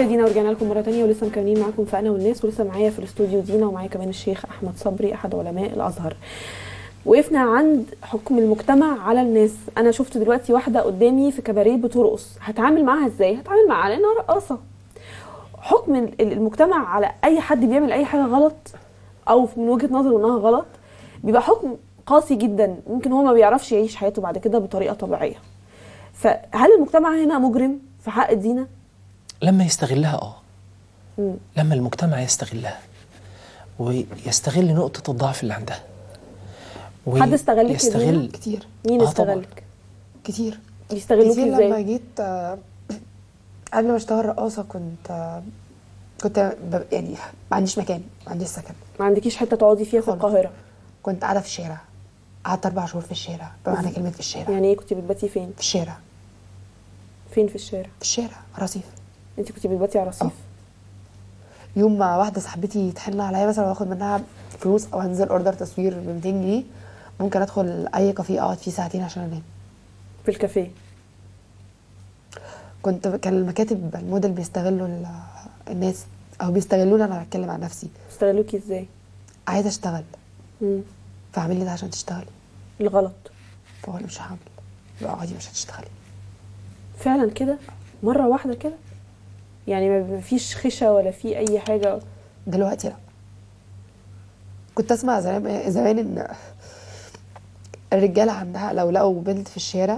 مشاهدينا ورجعنا لكم مره تانية ولسه مكملين معاكم في انا والناس ولسه معايا في الاستوديو دينا ومعايا كمان الشيخ احمد صبري احد علماء الازهر وقفنا عند حكم المجتمع على الناس انا شفت دلوقتي واحده قدامي في كباريه بترقص هتعامل معاها ازاي هتعامل معاها على انها رقاصه حكم ال- المجتمع على اي حد بيعمل اي حاجه غلط او من وجهه نظره انها غلط بيبقى حكم قاسي جدا ممكن هو ما بيعرفش يعيش حياته بعد كده بطريقه طبيعيه فهل المجتمع هنا مجرم في حق دينا لما يستغلها اه مم. لما المجتمع يستغلها ويستغل نقطة الضعف اللي عندها حد استغلك يا يستغل كتير مين آه طبعاً. استغلك كتير بيستغلوك كتير ازاي لما جيت آه، قبل ما اشتغل رقاصه كنت آه، كنت ب- يعني ما عنديش مكان ما عنديش سكن ما عندكيش حته تقعدي فيها في خالص. القاهره كنت قاعده في الشارع قعدت اربع شهور في الشارع بمعنى كلمه في الشارع يعني ايه كنتي بتباتي فين في الشارع فين في الشارع في الشارع رصيف انت كنتي بتباتي على رصيف يوم ما واحده صاحبتي تحن عليا مثلا واخد منها فلوس او انزل اوردر تصوير ب 200 جنيه ممكن ادخل اي كافيه اقعد فيه ساعتين عشان انام في الكافيه كنت كان المكاتب الموديل بيستغلوا ال- الناس او بيستغلوني انا بتكلم عن نفسي استغلوكي ازاي عايزه اشتغل مم. فاعملي ده عشان تشتغلي الغلط فاقول مش هعمل يبقى اقعدي مش هتشتغلي فعلا كده مره واحده كده يعني ما فيش خشة ولا في اي حاجه دلوقتي لا كنت اسمع زمان زمان ان الرجاله عندها لو لقوا بنت في الشارع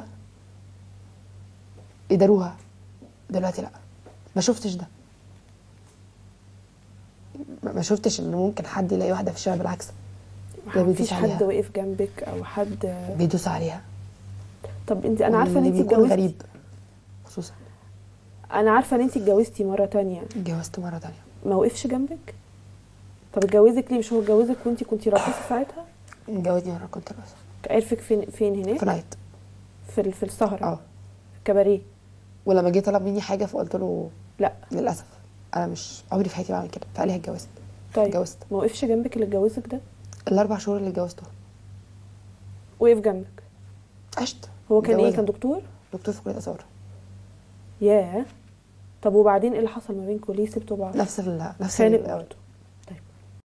يداروها دلوقتي لا ما شفتش ده ما ما شفتش ان ممكن حد يلاقي واحده في الشارع بالعكس ده ما بيدوس فيش عليها. حد وقف جنبك او حد بيدوس عليها طب انت انا عارفه ان واللي انت بيكون اتجوزتي غريب خصوصا انا عارفه ان انت اتجوزتي مره تانية اتجوزت مره تانية ما وقفش جنبك طب اتجوزك ليه مش هو اتجوزك وانت كنتي راقصه ساعتها اتجوزني مره كنت رقصه عرفك فين فين هناك في نايت في ال- في السهره اه في الكباريه ولما جه طلب مني حاجه فقلت له لا للاسف انا مش عمري في حياتي بعمل كده فقال لي اتجوزت طيب اتجوزت ما وقفش جنبك اللي اتجوزك ده الاربع شهور اللي اتجوزتهم وقف جنبك عشت هو كان ايه متجوزة. كان دكتور دكتور في كليه اثار ياه طب وبعدين ايه اللي حصل ما بينكم ليه سبتوا بعض نفس ال نفس خانق ال- برضه